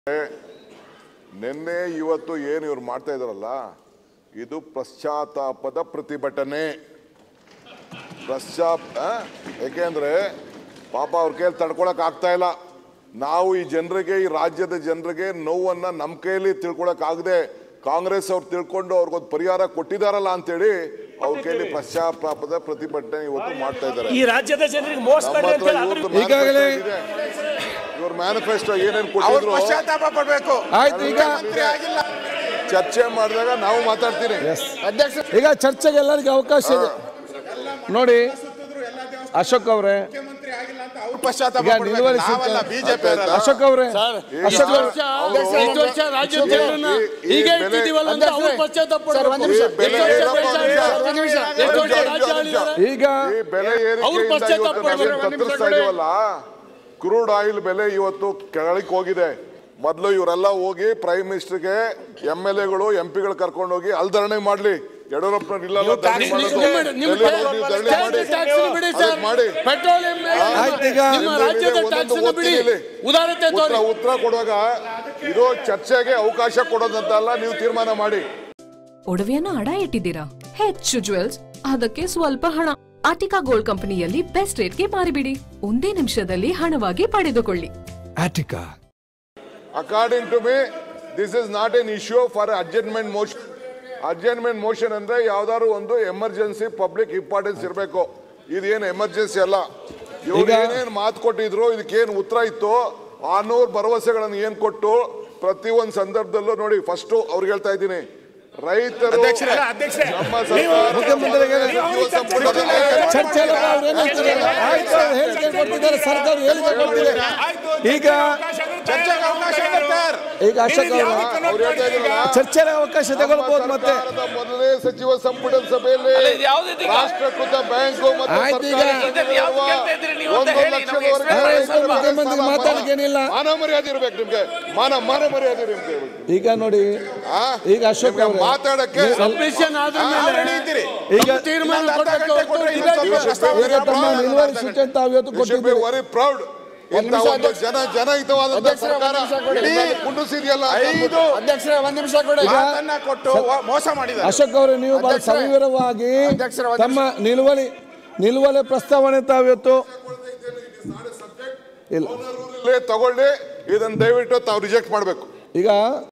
ನಿನ್ನೆ ಇವತ್ತು ಏನು ಇವ್ರು ಮಾಡ್ತಾ ಇದಾರಲ್ಲ ಇದು ಪಶ್ಚಾತ್ತಾಪದ ಪ್ರತಿಭಟನೆ ಪಶ್ಚಾತ್ ಆ? ಯಾಕೆಂದ್ರೆ ಪಾಪ ಅವ್ರ ಕೈಯಲ್ಲಿ ತಡ್ಕೊಳಕ್ ಆಗ್ತಾ ಇಲ್ಲ ನಾವು ಈ ಜನರಿಗೆ ಈ ರಾಜ್ಯದ ಜನರಿಗೆ ನೋವನ್ನ ನಮ್ಮ ಕೈಯಲ್ಲಿ ತಿಳ್ಕೊಳಕ್ ಆಗದೆ ಕಾಂಗ್ರೆಸ್ ಅವ್ರು ತಿಳ್ಕೊಂಡು ಅವ್ರಿಗೊಂದು ಪರಿಹಾರ ಕೊಟ್ಟಿದಾರಲ್ಲ ಅಂತೇಳಿ ಅವ್ರ ಕೈಯಲ್ಲಿ ಪಶ್ಚಾತ್ತಾಪದ ಪ್ರತಿಭಟನೆ ಇವತ್ತು ಮಾಡ್ತಾ ಇದ್ದಾರೆ ಈ ರಾಜ್ಯದ ಜನರಿಗೆ ಮೋಸ ನಮ್ಮ ಮಾಡಿ ಹತ್ರ ಅಂತ ಇವ್ರದ್ದು ಈಗಾಗಲೇ- manifesto ಇದೆ. ಇವ್ರ ಮ್ಯಾನಿಫೆಸ್ಟೋ ಏನೇನು ಅವ್ರು ಕೊಟ್ಟಿದ್ರು ಪಶ್ಚಾತ್ತಾಪ ಪಡ್ಬೇಕು ಆಯ್ತು ಈಗ ಮಂತ್ರಿ ಆಗಿಲ್ಲ ಚರ್ಚೆ ಮಾಡಿದಾಗ ನಾವು ಮಾತಾಡ್ತೀನಿ ಅಧ್ಯಕ್ಷ ಈಗ ಚರ್ಚೆಗೆ ಎಲ್ಲರಿಗೂ ಅವಕಾಶ ಇದೆ ನೋಡಿ ಅಶೋಕ್ ಅವರೇ ಮುಖ್ಯಮಂತ್ರಿ ಆಗಿಲ್ಲ ಅಂತ ಅವ್ರು ಪಶ್ಚಾತ್ತಾಪ ಈಗ ಪಡ್ಬೇಕು. ನಿಲುವಳಿ ನಾವಲ್ಲ ಸೂಚನೆ- ಬಿಜೆಪಿ ಅವರಲ್ಲ ಅಶೋಕ್ ಅವರೇ ಅಶೋಕ್ ಅವರೇ ಇಷ್ಟು ವರ್ಷ ರಾಜ್ಯದ ಜನರನ್ನ ಈ- ಈ ಹೀಗೆ ಬೆಲೆ- ಇಟ್ಟಿದ್ದೀವಲ್ಲ ಅಂತ ಅವ್ರು ಪಶ್ಚಾತ್ತಾಪ ಪಡ್ಬೇಕು. ಈ ಬೆಲೆ ಎಷ್ಟು ವರ್ಷ ಏನಪ್ಪ ದೇಶ ಅಂದ್ರೆ- ಆಳಿದ್ದಾರೆ? ಒಂದು ನಿಮಿಷ. ಎಷ್ಟು ವರ್ಷ ರಾಜ್ಯ ಆಳಿದ್ದಾರೆ? ಈಗ ಈ ಬೆಲೆ ಅವ್ರು ಏರಿಕೆಯಿಂದ ಪಶ್ಚಾತ್ತಾಪ ಇವತ್ತು ನಾವೇನ್ ಪಡ್ಬೇಕು. ತತ್ತರಿಸ್ತಾ ಇದೀವಲ್ಲ ಕ್ರೂಡ್ ಆಯಿಲ್ ಬೆಲೆ ಇವತ್ತು ಕೆಳಕ್ಕೆ ಹೋಗಿದೆ ಮೊದಲು ಇವರೆಲ್ಲ ಹೋಗಿ ಪ್ರೈಮ್ ಮಿನಿಸ್ಟರ್ಗೆ ಎಂ ಎಲ್ ಎಗಳು ಎಂ ಪಿಗಳು ಕರ್ಕೊಂಡು ಹೋಗಿ ಅಲ್ಲಿ ಧರಣಿ ಮಾಡ್ಲಿ ಯಡಿಯೂರಪ್ಪನವ್ರು ಇಲ್ಲ ನೀವು tax ಧರಣಿ ಮಾಡೋದು. ನಿಮ್ಮ- ನಿಮ್ಮ ಡೆಲ್ಲಿಯಲ್ಲಿ ನೀವು ಧರಣಿ tax ಮಾಡಿ. tax ನ ಬಿಡಿ ಸರ್. ಅದನ್ನ ಮಾಡಿ. ಪೆಟ್ರೋಲಿಯಂ ಮೇಲೆ ಆಯ್ತು ಈಗ. ನಿಮ್ಮ ರಾಜ್ಯದ ಒಂದೊಂದು ಟ್ಯಾಕ್ಸ್ ಅನ್ನು ಬಿಡಿ ಓದ್ತೀನಿ ಇಲ್ಲಿ. ಉದಾರತೆ ಉತ್ತರ ತೋರಿ ಉತ್ತರ ಕೊಡುವಾಗ ಇದು ಚರ್ಚೆಗೆ ಅವಕಾಶ ಕೊಡೋದಂತಲ್ಲ ನೀವು ತೀರ್ಮಾನ ಮಾಡಿ ಒಡವೆಯನ್ನ ಅಡ ಇಟ್ಟಿದ್ದೀರಾ ಹೆಚ್ಚು ಜುವೆಲ್ಸ್ ಅದಕ್ಕೆ ಸ್ವಲ್ಪ ಹಣ ಆಟಿಕಾ ಗೋಲ್ಡ್ ಕಂಪನಿಯಲ್ಲಿ ಬೆಸ್ಟ್ ರೇಟ್ಗೆ ಮಾರಿಬಿಡಿ ಒಂದೇ ನಿಮಿಷದಲ್ಲಿ ಹಣವಾಗಿ ಪಡೆದುಕೊಳ್ಳಿ Attica according to me this is not an issue for adjustment motion adjustment motion ಅಂದ್ರೆ ಯಾವ್ದಾದ್ರು ಒಂದು ಎಮರ್ಜೆನ್ಸಿ ಪಬ್ಲಿಕ್ ಇಂಪಾರ್ಟೆನ್ಸ್ ಇರಬೇಕು ಇದೇನು ಎಮರ್ಜೆನ್ಸಿ ಅಲ್ಲ ಇವ್ರು ಈಗ- ಏನೇನು ಮಾತು ಕೊಟ್ಟಿದ್ರು ಇದಕ್ಕೇನು ಉತ್ತರ ಇತ್ತು ಆರ್ನೂರು ಭರವಸೆಗಳನ್ನು ಏನ್ ಕೊಟ್ಟು ಪ್ರತಿ ಒಂದು ಸಂದರ್ಭದಲ್ಲೂ ನೋಡಿ ಫಸ್ಟ್ ಅವ್ರಿಗೆ ಹೇಳ್ತಾ ಇದ್ದೀನಿ ರೈತರು ಅಧ್ಯಕ್ಷರೇ, ಅಧ್ಯಕ್ಷರೇ, ನಮ್ಮ ನೀವು- ಸರ್ಕಾರ ಮುಖ್ಯಮಂತ್ರಿಗೆ ಸಚಿವ ಸಂಪುಟದಲ್ಲಿ ಚರ್ಚೆ ಎಲ್ಲ ಅವ್ರು ಏನ್ ಹೇಳ್ತಿದ್ದಾರೆ? ಆಯ್ತು ಅವ್ರು ಹೇಳಿಕೆ ಕೊಟ್ಟಿದ್ದಾರೆ ಸರ್ಕಾರ ಹೇಳಿಕೆ ಕೊಟ್ಟಿದೆ ಈಗ ಚರ್ಚೆಗೆ ಅವಕಾಶ ಇದೆ ಸರ್. ಈಗ ಅಶೋಕ್ ಅವರು ಅವ್ರು ಹೇಳ್ತಾ ಇದ್ರಲ್ಲ, ಚರ್ಚೆಗೆ ಅವಕಾಶ ತಗೊಳ್ಬಹುದು ಮತ್ತೆ ಸರ್ಕಾರದ ಮೊದಲನೇ ಸಚಿವ ಸಂಪುಟದ ಸಭೆಯಲ್ಲಿ ರಾಷ್ಟ್ರೀಕೃತ ಬ್ಯಾಂಕು ಮತ್ತು ಆಯ್ತು ಈಗ. ಸರ್ಕಾರಿ ಸಂಸ್ಥೆಗಳಿರುವ ಒಂದು ಲಕ್ಷದವರೆಗೆ ಅರೆ, ರೈತರ ಸ್ವಲ್ಪ ಮುಖ್ಯಮಂತ್ರಿ ಸಾಲ ಮಾತಾಡ್ಲಿಕ್ಕೇನಿಲ್ಲ. ಮಾನ ಮರ್ಯಾದೆ ಇರ್ಬೇಕು ನಿಮ್ಗೆ ಮಾನ ಮಾನ ಮರ್ಯಾದೆ ನಿಮ್ಗೆ ಈಗ ನೋಡಿ ಆ? ಈಗ ಅಶೋಕ್ ನಿಮ್ಗೆ ಅವರೇ ಮಾತಾಡಕ್ಕೆ ಸಬ್ಮಿಷನ್ ಆದ ಯಾವ ಮೇಲೆ ರೆಡಿ ಇದ್ದೀರಿ? ಈಗ ತೀರ್ಮಾನ ಇನ್ನೊಂದು ಅರ್ಧ ಕೊಡ್ಬೇಕು ಗಂಟೆ ಕೊಟ್ರೆ ಹೊರತು ಇನ್ನೊಂದು ಇದೇ ಸ್ವಲ್ಪ ಪ್ರಸ್ತಾವ ಈಗ ತಮ್ಮ ಮಾಡೋಣ. ನಿಲುವಳಿ ಸೂಚನೆ ತಾವು ಇವತ್ತು ಯು ಶುಡ್ ಬಿ ಕೊಟ್ಟಿದ್ದೀರಿ ವೆರಿ ಪ್ರೌಡ್ ಇಂಥ ನಿಮಿಷ ಒಂದು ಅಧ್ಯಕ್ಷ. ಜನ ಜನಹಿತವಾದಂತ ಅಧ್ಯಕ್ಷರೇ, ಸರ್ಕಾರ ಒಂದು ನಿಮಿಷ ಕೊಡಿ. ಇಡೀ ಕುಂಡಿಸಿದೆಯಲ್ಲ ಐದು ಅಧ್ಯಕ್ಷರೇ ಒಂದ್ ನಿಮಿಷ ಕೊಡಿ ಮಾತನ್ನ ಕೊಟ್ಟು ವ- ಮೋಸ ಮಾಡಿದ್ದಾರೆ ಅಶೋಕ್ ಅವರು ನೀವು ಬಹಳ ಅಧ್ಯಕ್ಷರೇ, ಸವಿವರವಾಗಿ ಅಧ್ಯಕ್ಷರೇ, ಒಂದು ತಮ್ಮ ನಿಲುವಳಿ ನಿಲುವಳಿ ಪ್ರಸ್ತಾವನೆ ತಾವು ಇವತ್ತು ಇಲ್ಲ ತಗೊಳ್ಳಿ ಇದನ್ನ ದಯವಿಟ್ಟು ತಾವು ರಿಜೆಕ್ಟ್ ಮಾಡಬೇಕು ಈಗ